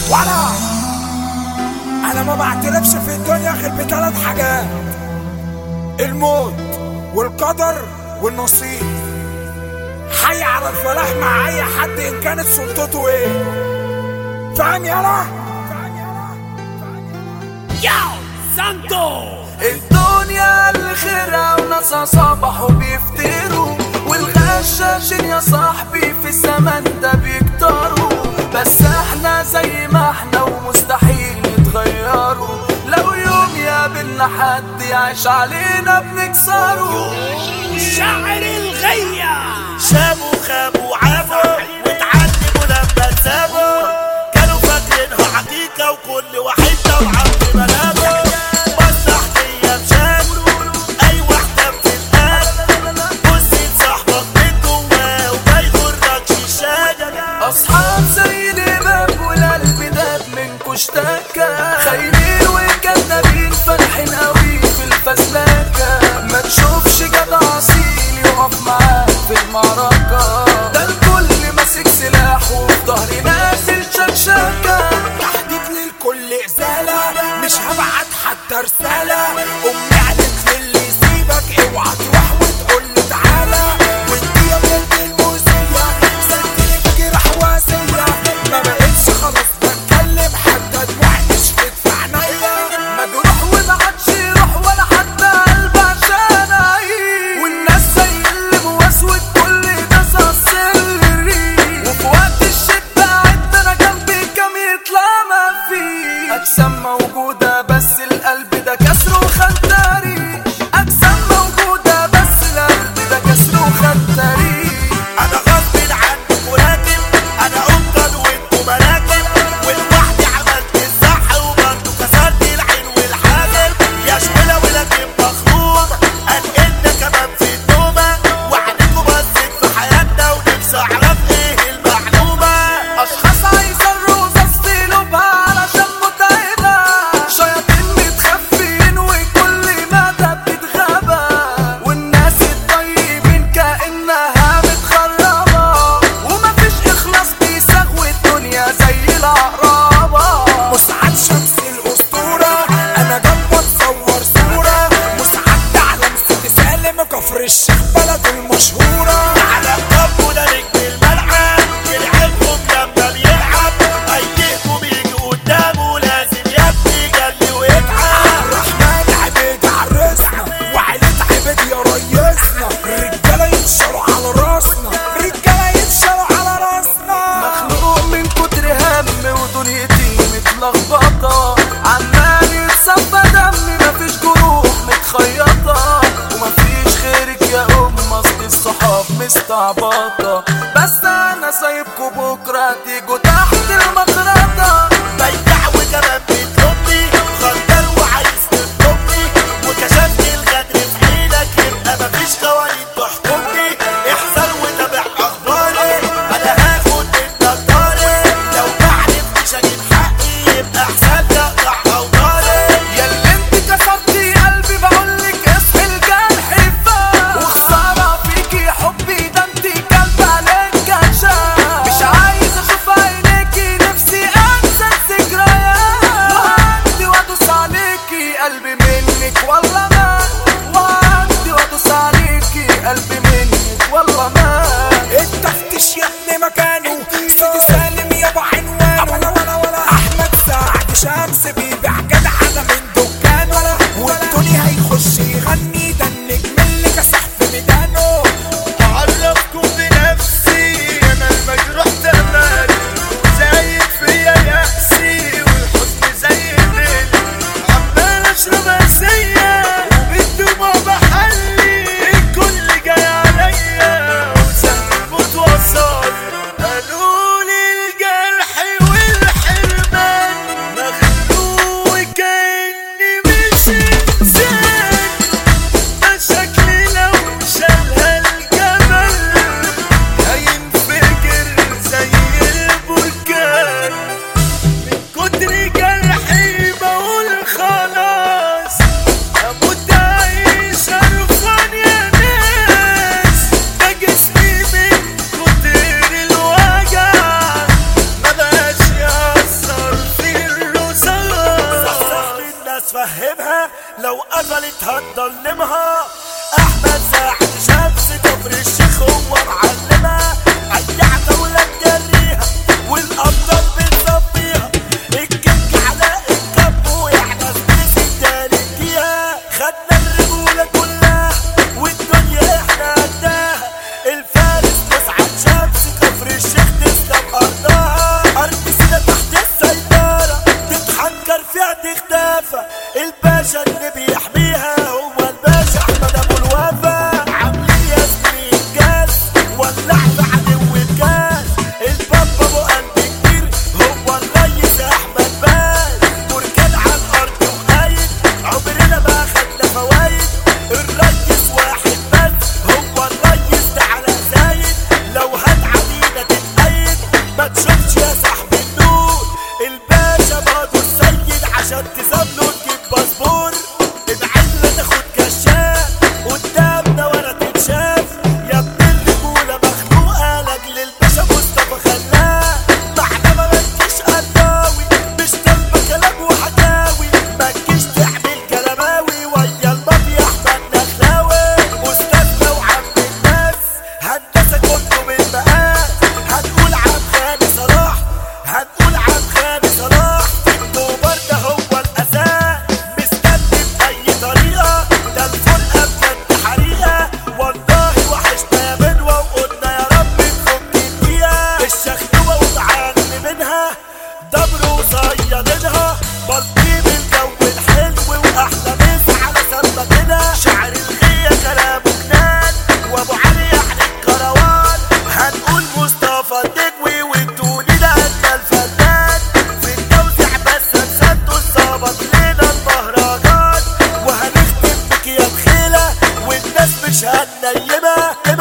ولا انا ما بعترفش في الدنيا غير بثلاث حاجات الموت والقدر والنصيب حي على الفلاح مع اي حد ان كانت سلطته ايه فاهم يلا ياو سانتو الدنيا اللي خيرها وناسها صبحوا بيفتروا والغشاشين يا صاحبي في الزمن ده بيكتروا بس احنا زي ما احنا ومستحيل نتغيروا لو يوم يقابلنا حد يعيش علينا بنكسره شاعر الغية شافوا خابوا عافوا واتعلموا لما سابوا كانوا فاكرينها حقيقة وكل واحد طبعا في منامه مصلحتية بشان أي واحدة بتتقال بص لصاحبك من جواه وما يغركش شان اصحاب زي الامام والقلب داب منكو اشتكى خاينين وكذابين فرحين قوي في الفزلكه ما تشوفش جدع اصيل يقف معاك في المعركه ده الكل ماسك سلاح وفي ظهري نازل شكشكه تحديد للكل ازاله مش هبعت حتى رساله امي قالت للي يسيبك اوعى تروح وتقول له تعالى وانت يا بنت الموسيقى سكتني بجرح واسيه ما بقتش خلاص بتكلم حتى دموعي نشفت في عينيا مجروح وما عادش يروح ولا حتى قلب عشان اعيش والناس زي اللي موسود كل ده سري وفي وقت الشدة عد انا جنبي كام يطلع ما فيه اجسام موجودة بس القلب ده كسر وخداري اجسام موجودة بس القلب ده كسر وخداري أنا غصب عنك وراكب أنا أنقذ وأنتوا مراكب ولوحدي عملت الصح وبرضه كسرت العين والحاجب يا شويلة ولكن مخروم أنقلنا كمان في النومة وعنكوا بصيت في حياتنا ونفسي أعرف إيه المعلومة اشخاص عايزه الرصاص تقلبها علشان متعبه شياطين متخفين وكل مدى بتتغابى والناس الطيبين كانها متخربه ومفيش اخلاص بيساوي الدنيا زي العقربه مسعد شمس الأسطورة أنا جنبه أتصور صورة مسعد ده على مسجد سالم كفر الشيخ بلد المشهورة على الطب ده نجم الملعب يلعبهم لما بيلعب أيديكم يجي قدامه لازم يا ابني جلي ويتعب الرحمن عبيد عرسنا وعيلة عبيد يا ريسنا الرجالة ينشروا على راسنا الرجالة ينشروا على راسنا مخنوق من كتر هم ودنيتي متلخبطة عمال يتصفى دمي مفيش جروح متخيطة ومفيش غيرك يا أم أصل الصحاب مستعبطة بس أنا سايبكوا بكرة تيجوا تحت المخرطة بيع وكمان بتلومني خطر وعايز تطلبني وكشفت الغدر في عينك يبقى مفيش قوانين تحكمني احذر وتابع اخباري انا هاخد منك طاري لو ما عرفتش اجيب حقي يبقى احسن لي اقطع اوطاري ياللي انت كسرتي قلبي بقولك اصحي الجرح فات وخسارة فيكي حبي ده انت كلب عليك كشاف مش عايز اشوف عينيكي نفسي لو قفلت هتضلمها احمد ساعد شمس كفر الشيخ هو معلمها اي عتاولة تجريها والابطال بتصفيها الكيك على الكب واحنا سبيس التالت فيها خدنا الرجولة كلها والدنيا احنا قدها الفارس مسعد شمس كفر الشيخ تسلم ارضها ارض سينا تحت السيطرة تتحنكر فيها تختفى الباشا اللي بيحميها هو الباشا احمد ابو الوفا عاملين ياسمين جاز ولع في عدو الجاز البابا ابو قلب كبير هو الريس احمد باز بركان على الارض وقايد عمرنا ما خدنا فوايد الريس واحد بس هو الريس ده على زايد لو هتعدينا تتأيد ما تشوفش يا صاحبي النور الباشا برضه السيد عشان تزامله تجيب باسبور ابعد لا تاخد كشاف قدامنا ولا تتشاف يا ابن الرجولة مخلوقة لاجل الباشا مصطفى خلاق معنى ما تجيش قداوي مش طالبة كلام وحكاوي ما تجيش تعمل كلاماوي ويا المافيا احمد نخلاوي استاذنا وعم الناس هندسة كله بالمقاس هنقول عم خالد صلاح هنقول عم خالد صلاح الكوبر ده هو الاساس مستني باي طريقه ده الفرقه بجد حريقه والله وحشنا يا بنوه وقلنا يا رب نفك الدقيقه الشخلوه وتعاني منها دبر وصيادينها بلطيم الجو الحلو واحلى مسا على سمكنا شعر الغيه كلامه جنان وابو علي يعني الكروان هنقول مصطفى النجوي والتوني ده أجمل الفنان في التوزيع بس هنسدوا الظبط لنا المهرجان وهنختم بك يا بخيلة والناس مش هنيمة